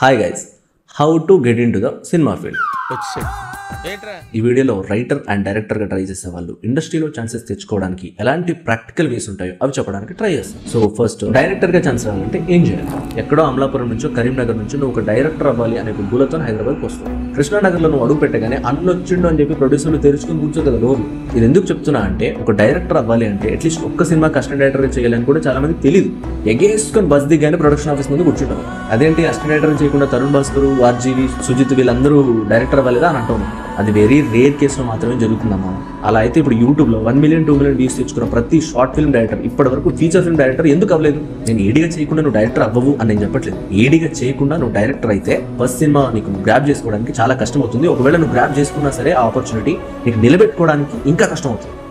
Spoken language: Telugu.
hi guys how to get into the cinema field వచ్చాడు ఏంట్రా ఈ వీడియోలో రైటర్ అండ్ డైరెక్టర్గా ట్రై చేసే వాళ్ళు ఇండస్ట్రీలో ఛాన్సెస్ తెచ్చుకోవడానికి ఎలాంటి ప్రాక్టికల్ వేస్ ఉంటాయో అవి చెప్పడానికి ట్రై చేస్తాం సో ఫస్ట్ డైరెక్టర్గా ఛాన్స్ రావాలంటే ఏం చేయాలి ఎక్కడో అమలాపురం నుంచో కరీంనగర్ నుంచి నువ్వు ఒక డైరెక్టర్ అవ్వాలి అనే ఒక గూలతో హైదరాబాద్కి వస్తావు కృష్ణానగర్లో నువ్వు అడుగు పెట్టగానే అన్న వచ్చిండు అని చెప్పి ప్రొడ్యూసర్లు తెరుచుకుని కూర్చో కదా డోర్లు ఇది ఎందుకు చెప్తున్నా అంటే ఒక డైరెక్టర్ అవ్వాలి అంటే అట్లీస్ట్ ఒక్క సినిమా కష్టం డైరెక్టర్గా చేయాలని కూడా చాలా మంది తెలియదు ఎగేసుకొని బస్ దిగానే ప్రొడక్షన్ ఆఫీస్ ముందు కూర్చుంటారు అదేంటి అసిస్టెంట్ డైరెక్టర్ చేయకుండా తరుణ్ భాస్కర్ ఆర్జీవి సుజిత్ వీళ్ళందరూ డైరెక్టర్ అవ్వలేదా అని అంటాను అది వెరీ రేర్ కేసులో మాత్రమే జరుగుతుందమ్మా అలా అయితే ఇప్పుడు యూట్యూబ్లో one million two million views తెచ్చుకున్న ప్రతి షార్ట్ ఫిల్మ్ డైరెక్టర్ ఇప్పటి వరకు ఫీచర్ ఫిల్మ్ డైరెక్టర్ ఎందుకు అవ్వలేదు నేను ఏడిగా చేయకుండా నువ్వు డైరెక్టర్ అవ్వవు అని నేను చెప్పట్లేదు ఏడిగా చేయకుండా నువ్వు డైరెక్టర్ అయితే ఫస్ట్ సినిమా నీకు గ్రాప్ చేసుకోవడానికి చాలా కష్టం అవుతుంది ఒకవేళ నువ్వు గ్రాప్ చేసుకున్నా సరే ఆ ఆపర్చునిటీ నీకు నిలబెట్టుకోవడానికి ఇంకా కష్టం అవుతుంది